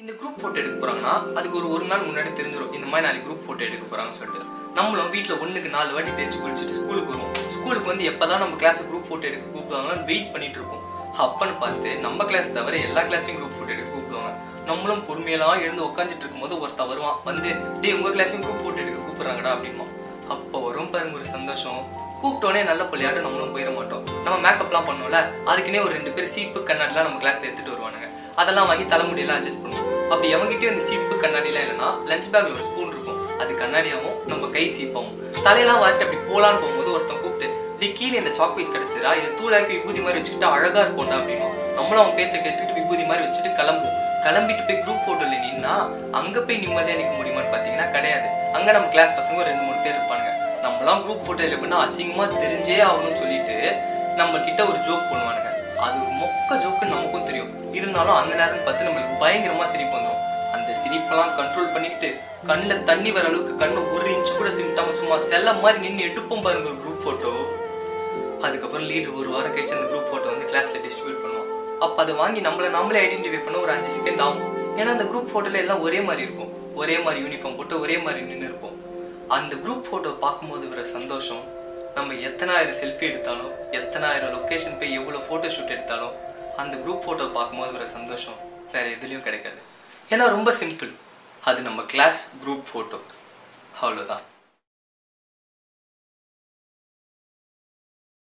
இந்த group photo எடுக்க போகிறாங்கன்னா அதுக்கு ஒரு ஒரு நாள் முன்னாடி தெரிஞ்சிடும் இந்த மாதிரி நாளைக்கு குரூப் ஃபோட்டோ எடுக்க போகிறாங்கன்னு சொல்லிட்டு நம்மளும் வீட்டில் ஒன்றுக்கு நாலு வாட்டி தேய்ச்சி குளிச்சுட்டு ஸ்கூலுக்கு வருவோம் ஸ்கூலுக்கு வந்து எப்போ தான் நம்ம கிளாஸ் குரூப் ஃபோட்டோ எடுக்க கூப்பிடுவாங்கன்னு வெயிட் பண்ணிட்டு இருப்போம் அப்பன்னு பார்த்து நம்ம கிளாஸ் தவிர எல்லா கிளாஸையும் குரூப் ஃபோட்டோ எடுக்க கூப்பிடுவாங்க நம்மளும் பொறுமையெல்லாம் எழுந்து உட்காந்துட்டு இருக்கும்போது ஒருத்தன் வருவான் வந்து டேய் உங்கள் கிளாஸையும் குரூப் ஃபோட்டோ எடுக்க கூப்பிட்றாங்கடா அப்படின்மா அப்போ வரும் பாருங்க ஒரு சந்தோஷம் கூப்பிட்டோன்னே நல்ல பிள்ளையாட்டு நம்மளும் போயிட மாட்டோம் நம்ம மேக்கப்லாம் பண்ணோம்ல அதுக்குன்னே ஒரு ரெண்டு பேர் சீப்பு கண்ணாடிலாம் நம்ம கிளாஸ்ல எடுத்துட்டு வருவானுங்க அதெல்லாம் வாங்கி தலைமுடியெல்லாம் அட்ஜஸ்ட் பண்ணுவோம் அப்படி எவங்கிட்டயும் இந்த சீப்பு கண்ணாடிலாம் இல்லைன்னா லஞ்ச் பேக்ல ஒரு ஸ்பூன் இருக்கும் அது கண்ணாடியாவும் நம்ம கை சீப்பாவும் தலையெல்லாம் வாட்டு அப்படி போலான்னு போகும்போது ஒருத்தன் கூப்பிட்டு டி கீழே இந்த சாக் பீஸ் கிடைச்சதா இதை தூளாக்கி விபூதி மாதிரி வச்சுக்கிட்டு அழகா இருக்கும்டா அப்படின்னும் நம்மளும் அவன் பேச்சை கேட்டுட்டு விபூதி மாதிரி வச்சுட்டு கிளம்புவோம் கிளம்பிட்டு போய் குரூப் ஃபோட்டோல நின்னா அங்க போய் நிம்மதியா நிக்க முடியுமான்னு பாத்தீங்கன்னா கிடையாது அங்க நம்ம கிளாஸ் பசங்க ஒரு ரெண்டு மூணு பேர் இருப்பானுங்க நம்மலாம் குரூப் ஃபோட்டோ இல்லைன்னா அசிங்கமா தெரிஞ்சே ஆகணும்னு சொல்லிட்டு நம்ம கிட்ட ஒரு ஜோக் பண்ணுவானுங்க அது ஒரு மொக்க ஜோக்குன்னு நமக்கும் தெரியும் இருந்தாலும் அந்த நேரம் பார்த்து நம்மளுக்கு பயங்கரமா சிரிப்பு வந்துடும் அந்த சிரிப்பெல்லாம் கண்ட்ரோல் பண்ணிக்கிட்டு கண்ணில் தண்ணி வர அளவுக்கு கண்ணு ஒரு இன்ச்சு கூட சிமிட்டாம சும்மா செல்ல மாதிரி நின்று எடுப்போம் பாருங்க ஒரு குரூப் ஃபோட்டோ அதுக்கப்புறம் லீடர் ஒரு வாரம் கழிச்சு அந்த குரூப் ஃபோட்டோ வந்து கிளாஸ்ல டிஸ்ட்ரிபியூட் பண்ணுவோம் அப்போ அதை வாங்கி நம்மளை நாமளே ஐடென்டிஃபை பண்ண ஒரு அஞ்சு செகண்ட் ஆகும் ஏன்னா அந்த குரூப் ஃபோட்டோல எல்லாம் ஒரே மாதிரி இருக்கும் ஒரே மாதிரி யூனிஃபார்ம் போட்டு ஒரே மாதிரி நின்று இருப்போம் அந்த குரூப் ஃபோட்டோ பார்க்கும்போது வர சந்தோஷம் நம்ம எத்தனாயிரம் செல்ஃபி எடுத்தாலும் எத்தனாயிரம் லொக்கேஷன் போய் எவ்வளோ ஃபோட்டோ ஷூட் எடுத்தாலும் அந்த குரூப் ஃபோட்டோ பார்க்கும்போது வர சந்தோஷம் வேற எதுலேயும் கிடைக்காது ஏன்னா ரொம்ப சிம்பிள் அது நம்ம கிளாஸ் குரூப் ஃபோட்டோ அவ்வளோதான்